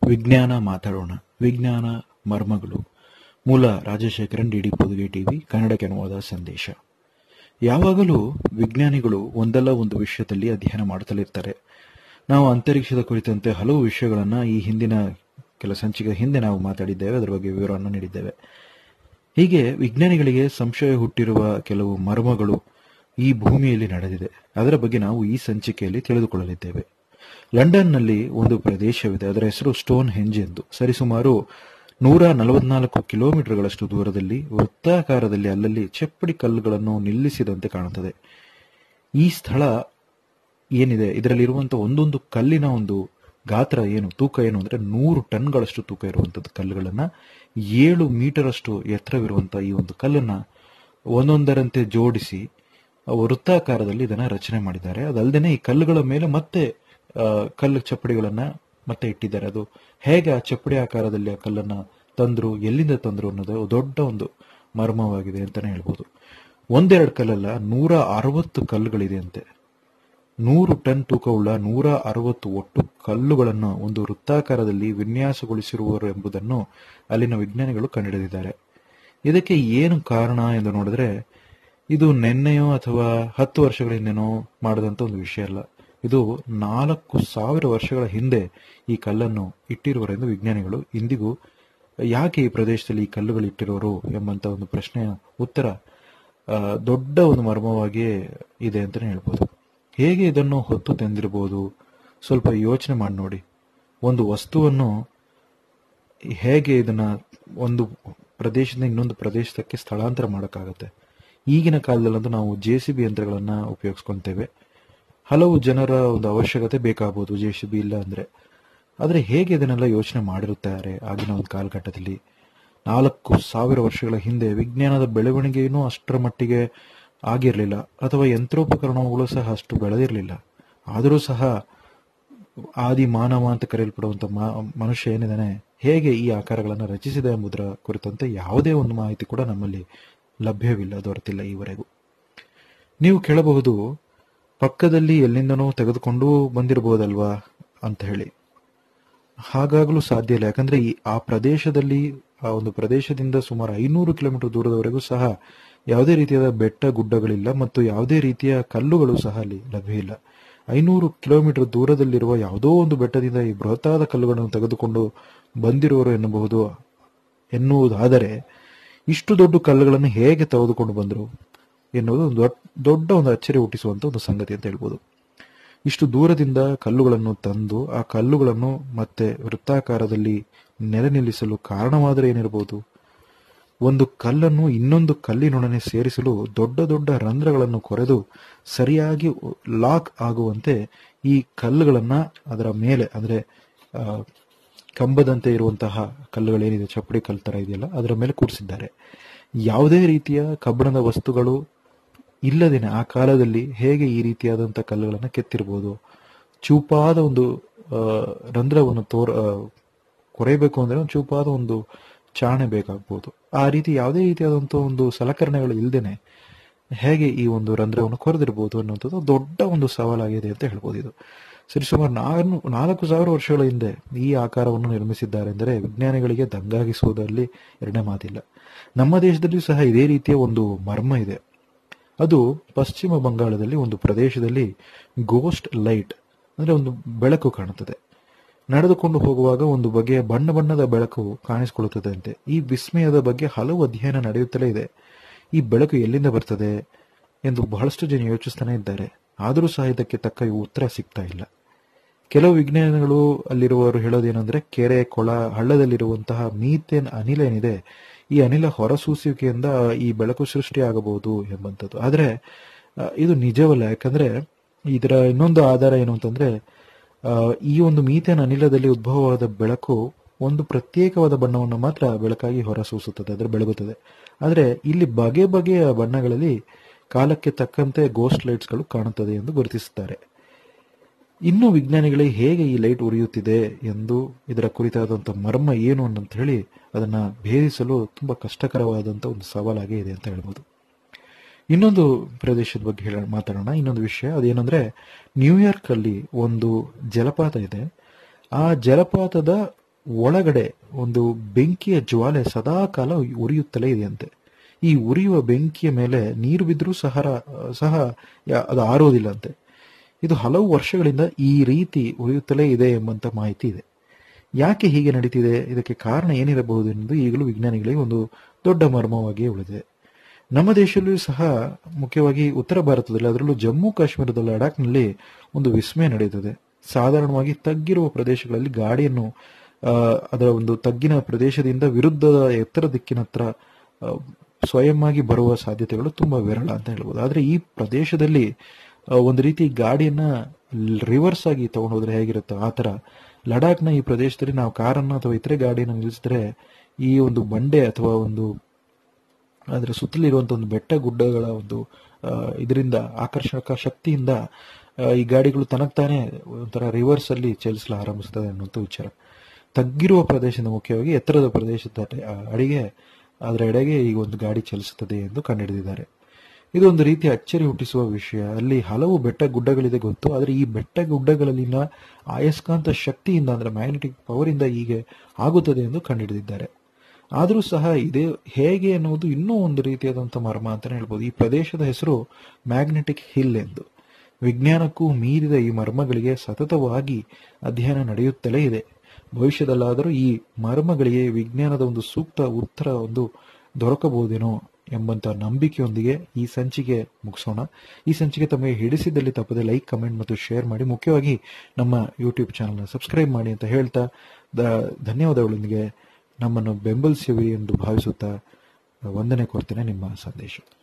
ವಿಜ್ಞಾನ ಮಾತಾಡೋಣ ವಿಜ್ಞಾನ ಮರ್ಮಗಳು ಮೂಲ ರಾಜಶೇಖರನ್ ಡಿಡಿ ಪೊದುಗೆ ಟಿವಿ ಕನ್ನಡಕ್ಕೆ ಅನುವಾದ ಸಂದೇಶ ಯಾವಾಗಲೂ ವಿಜ್ಞಾನಿಗಳು ಒಂದಲ್ಲ ಒಂದು ವಿಷಯದಲ್ಲಿ ಅಧ್ಯಯನ ಮಾಡುತ್ತಲಿರ್ತಾರೆ ನಾವು ಅಂತರಿಕ್ಷದ ಕುರಿತಂತೆ ಹಲವು ವಿಷಯಗಳನ್ನ ಈ ಹಿಂದಿನ ಕೆಲ ಸಂಚಿಕೆ ಹಿಂದೆ ನಾವು ಮಾತಾಡಿದ್ದೇವೆ ಅದರ ಬಗ್ಗೆ ವಿವರವನ್ನು ನೀಡಿದ್ದೇವೆ ಹೀಗೆ ವಿಜ್ಞಾನಿಗಳಿಗೆ ಸಂಶಯ ಹುಟ್ಟಿರುವ ಕೆಲವು ಮರ್ಮಗಳು ಈ ಭೂಮಿಯಲ್ಲಿ ನಡೆದಿದೆ ಅದರ ಬಗ್ಗೆ ನಾವು ಈ ಸಂಚಿಕೆಯಲ್ಲಿ ತಿಳಿದುಕೊಳ್ಳಲಿದ್ದೇವೆ ಲಂಡನ್ನಲ್ಲಿ ಒಂದು ಪ್ರದೇಶವಿದೆ ಅದರ ಹೆಸರು ಸ್ಟೋನ್ ಹೆಂಜ್ ಎಂದು ಸರಿಸುಮಾರು ನೂರ ನಲವತ್ನಾಲ್ಕು ಕಿಲೋಮೀಟರ್ಗಳಷ್ಟು ದೂರದಲ್ಲಿ ವೃತ್ತಾಕಾರದಲ್ಲಿ ಅಲ್ಲಲ್ಲಿ ಚಪ್ಪಡಿ ಕಲ್ಲುಗಳನ್ನು ನಿಲ್ಲಿಸಿದಂತೆ ಕಾಣುತ್ತದೆ ಈ ಸ್ಥಳ ಏನಿದೆ ಇದರಲ್ಲಿರುವಂತಹ ಒಂದೊಂದು ಕಲ್ಲಿನ ಒಂದು ಗಾತ್ರ ಏನು ತೂಕ ಏನು ಅಂದ್ರೆ ನೂರು ಟನ್ಗಳಷ್ಟು ತೂಕ ಇರುವಂತದ್ದು ಕಲ್ಲುಗಳನ್ನ ಏಳು ಮೀಟರ್ ಅಷ್ಟು ಎತ್ತರವಿರುವಂತಹ ಈ ಒಂದು ಕಲ್ಲನ್ನ ಒಂದೊಂದರಂತೆ ಜೋಡಿಸಿ ವೃತ್ತಾಕಾರದಲ್ಲಿ ಇದನ್ನ ರಚನೆ ಮಾಡಿದ್ದಾರೆ ಅದಲ್ಲದೆ ಈ ಕಲ್ಲುಗಳ ಮೇಲೆ ಮತ್ತೆ ಆ, ಕಲ್ಲು ಚಪ್ಪಡಿಗಳನ್ನ ಮತ್ತೆ ಇಟ್ಟಿದ್ದಾರೆ ಅದು ಹೇಗೆ ಆ ಚಪ್ಪಡಿ ಆಕಾರದಲ್ಲಿ ಆ ಕಲ್ಲನ್ನ ತಂದ್ರು ಎಲ್ಲಿಂದ ತಂದ್ರು ಅನ್ನೋದು ದೊಡ್ಡ ಒಂದು ಮರ್ಮವಾಗಿದೆ ಅಂತಾನೆ ಹೇಳ್ಬೋದು ಒಂದೆರಡು ಕಲ್ಲಲ್ಲ ನೂರ ಅರವತ್ತು ಕಲ್ಲುಗಳಿದೆ ಅಂತೆ ನೂರು ಟನ್ ತೂಕವುಳ್ಳ ನೂರ ಅರವತ್ತು ಒಟ್ಟು ಕಲ್ಲುಗಳನ್ನು ಒಂದು ವೃತ್ತಾಕಾರದಲ್ಲಿ ವಿನ್ಯಾಸಗೊಳಿಸಿರುವರು ಎಂಬುದನ್ನು ಅಲ್ಲಿನ ವಿಜ್ಞಾನಿಗಳು ಕಂಡುಹಿಡಿದಿದ್ದಾರೆ ಇದಕ್ಕೆ ಏನು ಕಾರಣ ಎಂದು ನೋಡಿದ್ರೆ ಇದು ನಿನ್ನೆಯೋ ಅಥವಾ ಹತ್ತು ವರ್ಷಗಳ ಹಿಂದೆನೋ ಮಾಡದಂತ ಒಂದು ವಿಷಯ ಅಲ್ಲ ಇದು ನಾಲ್ಕು ಸಾವಿರ ವರ್ಷಗಳ ಹಿಂದೆ ಈ ಕಲ್ಲನ್ನು ಇಟ್ಟಿರುವರೆಂದು ವಿಜ್ಞಾನಿಗಳು ಇಂದಿಗೂ ಯಾಕೆ ಈ ಪ್ರದೇಶದಲ್ಲಿ ಈ ಕಲ್ಲುಗಳು ಇಟ್ಟಿರೋರು ಎಂಬಂತ ಒಂದು ಪ್ರಶ್ನೆಯ ಉತ್ತರ ಆ, ದೊಡ್ಡ ಒಂದು ಮರ್ಮವಾಗಿಯೇ ಇದೆ ಅಂತಾನೆ ಹೇಳ್ಬೋದು ಹೇಗೆ ಇದನ್ನು ಹೊತ್ತು ತಂದಿರಬಹುದು ಸ್ವಲ್ಪ ಯೋಚನೆ ಮಾಡಿ ನೋಡಿ ಒಂದು ವಸ್ತುವನ್ನು ಹೇಗೆ ಇದನ್ನ ಒಂದು ಪ್ರದೇಶದಿಂದ ಇನ್ನೊಂದು ಪ್ರದೇಶಕ್ಕೆ ಸ್ಥಳಾಂತರ ಮಾಡೋಕ್ಕಾಗತ್ತೆ ಈಗಿನ ಕಾಲದಲ್ಲಂತೂ ನಾವು ಜೆ ಸಿ ಬಿ ಯಂತ್ರಗಳನ್ನ ಉಪಯೋಗಿಸ್ಕೊಂತೇವೆ ಹಲವು ಜನರ ಒಂದು ಅವಶ್ಯಕತೆ ಬೇಕಾಗಬಹುದು ಜೆ ಸಿ ಬಿ ಇಲ್ಲ ಅಂದ್ರೆ ಆದ್ರೆ ಹೇಗೆ ಇದನ್ನೆಲ್ಲ ಯೋಚನೆ ಮಾಡಿರುತ್ತಾರೆ ಆಗಿನ ಒಂದು ಕಾಲಘಟ್ಟದಲ್ಲಿ ನಾಲ್ಕು ಸಾವಿರ ವರ್ಷಗಳ ಹಿಂದೆ ವಿಜ್ಞಾನದ ಬೆಳವಣಿಗೆಯೂ ಅಷ್ಟರ ಮಟ್ಟಿಗೆ ಆಗಿರಲಿಲ್ಲ ಅಥವಾ ಯಂತ್ರೋಪಕರಣಗಳು ಸಹ ಅಷ್ಟು ಬೆಳೆದಿರಲಿಲ್ಲ ಆದರೂ ಸಹ ಆದಿ ಮಾನವ ಅಂತ ಕರೆಯಲ್ಪಡುವಂತ ಮಾ- ಮನುಷ್ಯ ಏನಿದಾನೆ ಹೇಗೆ ಈ ಆಕಾರಗಳನ್ನು ರಚಿಸಿದ ಎಂಬುದರ ಕುರಿತಂತೆ ಯಾವುದೇ ಒಂದು ಮಾಹಿತಿ ಕೂಡ ನಮ್ಮಲ್ಲಿ ಲಭ್ಯವಿಲ್ಲ ದೊರೆತಿಲ್ಲ ಈವರೆಗೂ ನೀವು ಕೇಳಬಹುದು ಪಕ್ಕದಲ್ಲಿ ಎಲ್ಲಿಂದನೋ ತೆಗೆದುಕೊಂಡು ಬಂದಿರಬಹುದಲ್ವಾ ಅಂತ ಹೇಳಿ ಹಾಗಾಗಲೂ ಸಾಧ್ಯ ಇಲ್ಲ ಯಾಕಂದ್ರೆ ಈ ಆ ಪ್ರದೇಶದಲ್ಲಿ ಆ ಒಂದು ಪ್ರದೇಶದಿಂದ ಸುಮಾರು ಐನೂರು ಕಿಲೋಮೀಟರ್ ದೂರದವರೆಗೂ ಸಹ ಯಾವುದೇ ರೀತಿಯಾದ ಬೆಟ್ಟ ಗುಡ್ಡಗಳಿಲ್ಲ ಮತ್ತು ಯಾವುದೇ ರೀತಿಯ ಕಲ್ಲುಗಳು ಸಹ ಅಲ್ಲಿ ಲಭ್ಯ ಇಲ್ಲ ಐನೂರು ಕಿಲೋಮೀಟರ್ ದೂರದಲ್ಲಿರುವ ಯಾವುದೋ ಒಂದು ಬೆಟ್ಟದಿಂದ ಈ ಬೃಹತ್ತಾದ ಕಲ್ಲುಗಳನ್ನು ತೆಗೆದುಕೊಂಡು ಬಂದಿರುವರು ಎನ್ನಬಹುದು ಎನ್ನುವುದಾದರೆ ಇಷ್ಟು ದೊಡ್ಡ ಕಲ್ಲುಗಳನ್ನು ಹೇಗೆ ತೆಗೆದುಕೊಂಡು ಬಂದರು ಎನ್ನುವುದು ಒಂದು ದೊಡ್ಡ ದೊಡ್ಡ ಒಂದು ಅಚ್ಚರಿ ಹುಟ್ಟಿಸುವಂತ ಒಂದು ಸಂಗತಿ ಅಂತ ಹೇಳ್ಬೋದು ಇಷ್ಟು ದೂರದಿಂದ ಕಲ್ಲುಗಳನ್ನು ತಂದು ಆ ಕಲ್ಲುಗಳನ್ನು ಮತ್ತೆ ವೃತ್ತಾಕಾರದಲ್ಲಿ ನೆಲೆ ನಿಲ್ಲಿಸಲು ಕಾರಣವಾದರೆ ಏನಿರಬಹುದು ಒಂದು ಕಲ್ಲನ್ನು ಇನ್ನೊಂದು ಕಲ್ಲಿನೊಡನೆ ಸೇರಿಸಲು ದೊಡ್ಡ ದೊಡ್ಡ ರಂಧ್ರಗಳನ್ನು ಕೊರೆದು ಸರಿಯಾಗಿ ಲಾಕ್ ಆಗುವಂತೆ ಈ ಕಲ್ಲುಗಳನ್ನ ಅದರ ಮೇಲೆ ಅಂದ್ರೆ ಆ, ಕಂಬದಂತೆ ಇರುವಂತಹ ಕಲ್ಲುಗಳೇನಿದೆ ಚಪ್ಪಡಿ ಕಲ್ಲು ತರ ಇದೆಯಲ್ಲ ಅದರ ಮೇಲೆ ಕೂಡಿಸಿದ್ದಾರೆ ಯಾವುದೇ ರೀತಿಯ ಕಬ್ಬಿಣದ ವಸ್ತುಗಳು ಇಲ್ಲದೇನೆ ಆ ಕಾಲದಲ್ಲಿ ಹೇಗೆ ಈ ರೀತಿಯಾದಂತಹ ಕಲ್ಲುಗಳನ್ನು ಕೆತ್ತಿರಬಹುದು ಚೂಪಾದ ಒಂದು ಆ, ರಂಧ್ರವನ್ನು ತೋರ ಆ, ಕೊರೆಯಬೇಕು ಅಂದ್ರೆ ಒಂದು ಚೂಪಾದ ಒಂದು ಚಾಣೆ ಬೇಕಾಗ್ಬೋದು ಆ ರೀತಿ ಯಾವುದೇ ರೀತಿಯಾದಂತಹ ಒಂದು ಸಲಕರಣೆಗಳು ಇಲ್ಲದೇನೆ ಹೇಗೆ ಈ ಒಂದು ರಂಧ್ರವನ್ನು ಕೊರೆದಿರಬಹುದು ಅನ್ನುವಂಥದ್ದು ದೊಡ್ಡ ಒಂದು ಸವಾಲಾಗಿದೆ ಅಂತ ಹೇಳ್ಬೋದು ಇದು ಸರಿ ಸುಮಾರು ನಾನು ನಾಲ್ಕು ಸಾವಿರ ವರ್ಷಗಳ ಹಿಂದೆ ಈ ಆಕಾರವನ್ನು ನಿರ್ಮಿಸಿದ್ದಾರೆ ಎಂದರೆ ವಿಜ್ಞಾನಿಗಳಿಗೆ ದಂಗಾಗಿಸುವುದರಲ್ಲಿ ಎರಡನೇ ಮಾತಿಲ್ಲ ನಮ್ಮ ದೇಶದಲ್ಲಿಯೂ ಸಹ ಇದೇ ರೀತಿಯ ಒಂದು ಮರ್ಮ ಇದೆ ಅದು ಪಶ್ಚಿಮ ಬಂಗಾಳದಲ್ಲಿ ಒಂದು ಪ್ರದೇಶದಲ್ಲಿ ಗೋಸ್ಟ್ ಲೈಟ್ ಅಂದ್ರೆ ಒಂದು ಬೆಳಕು ಕಾಣುತ್ತದೆ ನಡೆದುಕೊಂಡು ಹೋಗುವಾಗ ಒಂದು ಬಗೆಯ ಬಣ್ಣ ಬಣ್ಣದ ಬೆಳಕು ಕಾಣಿಸಿಕೊಳ್ಳುತ್ತದೆ ಅಂತೆ ಈ ವಿಸ್ಮಯದ ಬಗ್ಗೆ ಹಲವು ಅಧ್ಯಯನ ನಡೆಯುತ್ತಲೇ ಇದೆ ಈ ಬೆಳಕು ಎಲ್ಲಿಂದ ಬರ್ತದೆ ಎಂದು ಬಹಳಷ್ಟು ಜನ ಯೋಚಿಸ್ತಾನೆ ಇದ್ದಾರೆ ಆದರೂ ಸಹ ಇದಕ್ಕೆ ತಕ್ಕ ಉತ್ತರ ಸಿಗ್ತಾ ಇಲ್ಲ ಕೆಲವು ವಿಜ್ಞಾನಿಗಳು ಅಲ್ಲಿರುವವರು ಹೇಳೋದೇನೆಂದ್ರೆ ಕೆರೆ ಕೊಳ ಹಳ್ಳದಲ್ಲಿರುವಂತಹ ಮೀಥೇನ್ ಅನಿಲ ಏನಿದೆ ಈ ಅನಿಲ ಹೊರಸೂಸುವಿಕೆಯಿಂದ ಈ ಬೆಳಕು ಸೃಷ್ಟಿಯಾಗಬಹುದು ಎಂಬಂಥದ್ದು ಆದ್ರೆ ಆ, ಇದು ನಿಜವಲ್ಲ ಯಾಕಂದ್ರೆ ಇದರ ಇನ್ನೊಂದು ಆಧಾರ ಏನು ಅಂತಂದ್ರೆ ಆ, ಈ ಒಂದು ಮೀಥೇನ್ ಅನಿಲದಲ್ಲಿ ಉದ್ಭವವಾದ ಬೆಳಕು ಒಂದು ಪ್ರತ್ಯೇಕವಾದ ಬಣ್ಣವನ್ನು ಮಾತ್ರ ಬೆಳಕಾಗಿ ಹೊರಸೂಸುತ್ತದೆ ಅಂದ್ರೆ ಬೆಳಗುತ್ತದೆ ಆದ್ರೆ ಇಲ್ಲಿ ಬಗೆ ಬಗೆಯ ಬಣ್ಣಗಳಲ್ಲಿ ಕಾಲಕ್ಕೆ ತಕ್ಕಂತೆ ಗೋಸ್ಟ್ ಲೈಟ್ಸ್ಗಳು ಕಾಣುತ್ತದೆ ಎಂದು ಗುರುತಿಸುತ್ತಾರೆ ಇನ್ನು ವಿಜ್ಞಾನಿಗಳಿಗೆ ಹೇಗೆ ಈ ಲೈಟ್ ಉರಿಯುತ್ತಿದೆ ಎಂದು ಇದರ ಕುರಿತಾದಂತಹ ಮರ್ಮ ಏನು ಅಂತ ಹೇಳಿ ಅದನ್ನ ಭೇದಿಸಲು ತುಂಬಾ ಕಷ್ಟಕರವಾದಂತ ಒಂದು ಸವಾಲಾಗಿ ಇದೆ ಅಂತ ಹೇಳ್ಬೋದು ಇನ್ನೊಂದು ಪ್ರದೇಶದ ಬಗ್ಗೆ ಹೇಳ ಮಾತಾಡೋಣ ಇನ್ನೊಂದು ವಿಷಯ ಅದೇನಂದ್ರೆ ನ್ಯೂಯಾರ್ಕ್ ಅಲ್ಲಿ ಒಂದು ಜಲಪಾತ ಇದೆ ಆ ಜಲಪಾತದ ಒಳಗಡೆ ಒಂದು ಬೆಂಕಿಯ ಜ್ವಾಲೆ ಸದಾ ಕಾಲ ಉರಿಯುತ್ತಲೇ ಇದೆಯಂತೆ ಈ ಉರಿಯುವ ಬೆಂಕಿಯ ಮೇಲೆ ನೀರು ಬಿದ್ದರೂ ಸಹ ಸಹ ಯಾ- ಅದು ಆರೋದಿಲ್ಲಂತೆ ಇದು ಹಲವು ವರ್ಷಗಳಿಂದ ಈ ರೀತಿ ಉರಿಯುತ್ತಲೇ ಇದೆ ಎಂಬಂತ ಮಾಹಿತಿ ಇದೆ ಯಾಕೆ ಹೀಗೆ ನಡೀತಿದೆ ಇದಕ್ಕೆ ಕಾರಣ ಏನಿರಬಹುದು ಎನ್ನುವುದು ಈಗಲೂ ವಿಜ್ಞಾನಿಗಳಿಗೆ ಒಂದು ದೊಡ್ಡ ಮರ್ಮವಾಗಿಯೇ ಉಳಿದಿದೆ ನಮ್ಮ ದೇಶದಲ್ಲೂ ಸಹ ಮುಖ್ಯವಾಗಿ ಉತ್ತರ ಭಾರತದಲ್ಲಿ ಅದರಲ್ಲೂ ಜಮ್ಮು ಕಾಶ್ಮೀರದ ಲಡಾಖ್ನಲ್ಲಿ ಒಂದು ವಿಸ್ಮಯ ನಡೆಯುತ್ತದೆ ಸಾಧಾರಣವಾಗಿ ತಗ್ಗಿರುವ ಪ್ರದೇಶಗಳಲ್ಲಿ ಗಾಡಿಯನ್ನು ಆ, ಅದರ ಒಂದು ತಗ್ಗಿನ ಪ್ರದೇಶದಿಂದ ವಿರುದ್ಧದ ಎತ್ತರ ದಿಕ್ಕಿನತ್ರ ಆ, ಸ್ವಯಂವಾಗಿ ಬರುವ ಸಾಧ್ಯತೆಗಳು ತುಂಬಾ ವಿರಳ ಅಂತ ಹೇಳ್ಬೋದು ಆದ್ರೆ ಈ ಪ್ರದೇಶದಲ್ಲಿ ಆ, ಒಂದು ರೀತಿ ಗಾಡಿಯನ್ನ ರಿವರ್ಸ್ ಆಗಿ ತಗೊಂಡೋದ್ರೆ ಹೇಗಿರುತ್ತೋ ಆ ತರ ಲಡಾಖ್ನ ಈ ಪ್ರದೇಶದಲ್ಲಿ ನಾವು ಕಾರನ್ನ ಅಥವಾ ಇತರೆ ಗಾಡಿಯನ್ನು ನಿಲ್ಲಿಸಿದ್ರೆ ಈ ಒಂದು ಬಂಡೆ ಅಥವಾ ಒಂದು ಅದರ ಸುತ್ತಲಿರುವಂತಹ ಒಂದು ಬೆಟ್ಟ ಗುಡ್ಡಗಳ ಒಂದು ಆ, ಇದರಿಂದ ಆಕರ್ಷಕ ಶಕ್ತಿಯಿಂದ ಆ, ಈ ಗಾಡಿಗಳು ತನಗ್ತಾನೆ ಒಂಥರ ರಿವರ್ಸ್ ಅಲ್ಲಿ ಚಲಿಸಲು ಆರಂಭಿಸ್ತದೆ ಅನ್ನುವಂಥ ವಿಚಾರ ತಗ್ಗಿರುವ ಪ್ರದೇಶದಿಂದ ಮುಖ್ಯವಾಗಿ ಎತ್ತರದ ಪ್ರದೇಶದ ಅಡೆ- ಆ, ಅಡಿಗೆ ಅದರ ಎಡೆಗೆ ಈ ಒಂದು ಗಾಡಿ ಚಲಿಸುತ್ತದೆ ಎಂದು ಕಂಡುಹಿಡಿದಿದ್ದಾರೆ ಇದು ಒಂದು ರೀತಿ ಅಚ್ಚರಿ ಹುಟ್ಟಿಸುವ ವಿಷಯ ಅಲ್ಲಿ ಹಲವು ಬೆಟ್ಟ ಗುಡ್ಡಗಳಿದೆ ಗೊತ್ತು ಆದರೆ ಈ ಬೆಟ್ಟ ಗುಡ್ಡಗಳಲ್ಲಿನ ಅಯಸ್ಕಾಂತ ಶಕ್ತಿಯಿಂದ ಅಂದ್ರೆ ಮ್ಯಾಗ್ನೆಟಿಕ್ ಪವರ್ ಇಂದ ಹೀಗೆ ಆಗುತ್ತದೆ ಎಂದು ಕಂಡುಹಿಡಿದಿದ್ದಾರೆ ಆದರೂ ಸಹ ಇದೇ ಹೇಗೆ ಅನ್ನುವುದು ಇನ್ನೂ ಒಂದು ರೀತಿಯಾದಂತಹ ಮರ್ಮ ಅಂತಾನೆ ಹೇಳ್ಬೋದು ಈ ಪ್ರದೇಶದ ಹೆಸರು ಮ್ಯಾಗ್ನೆಟಿಕ್ ಹಿಲ್ ಎಂದು ವಿಜ್ಞಾನಕ್ಕೂ ಮೀರಿದ ಈ ಮರ್ಮಗಳಿಗೆ ಸತತವಾಗಿ ಅಧ್ಯಯನ ನಡೆಯುತ್ತಲೇ ಇದೆ ಭವಿಷ್ಯದಲ್ಲಾದರೂ ಈ ಮರ್ಮಗಳಿಗೆ ವಿಜ್ಞಾನದ ಒಂದು ಸೂಕ್ತ ಉತ್ತರ ಒಂದು ದೊರಕಬಹುದೇನೋ ಎಂಬಂತ ನಂಬಿಕೆಯೊಂದಿಗೆ ಈ ಸಂಚಿಕೆ ಮುಗಿಸೋಣ ಈ ಸಂಚಿಕೆ ತಮಗೆ ಹಿಡಿಸಿದಲ್ಲಿ ತಪ್ಪದೆ ಲೈಕ್ ಕಮೆಂಟ್ ಮತ್ತು ಶೇರ್ ಮಾಡಿ ಮುಖ್ಯವಾಗಿ ನಮ್ಮ ಯೂಟ್ಯೂಬ್ ಚಾನಲ್ನ ಸಬ್ಸ್ಕ್ರೈಬ್ ಮಾಡಿ ಅಂತ ಹೇಳ್ತಾ ದ- ಧನ್ಯವಾದಗಳೊಂದಿಗೆ ನಮ್ಮನ್ನು ಬೆಂಬಲಿಸುವಿರಿ ಎಂದು ಭಾವಿಸುತ್ತಾ ವಂದನೆ ಕೊಡ್ತೇನೆ ನಿಮ್ಮ ಸಂದೇಶ